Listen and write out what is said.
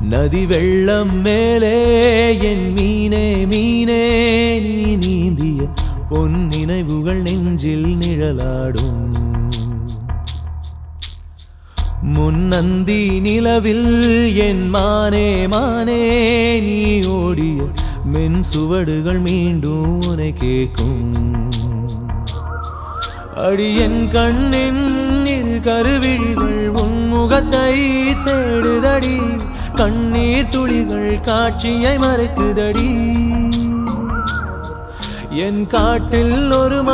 நதி வெள்ளம் மேலே என் மீனே மீனே நீ நீந்திய பொன் நினைவுகள் நெஞ்சில் நிழலாடும் முன்னந்தி நிலவில் என் மானே மானே நீ ஓடிய மென் சுவடுகள் மீண்டும் உனை கேட்கும் அடியன் கண்ணின் இரு கருவிழிகள் உன் முகத்தை தேடுதடி கண்ணீர் துளிகள் காட்சியை மறைக்குதடி என் காட்டில் ஒரு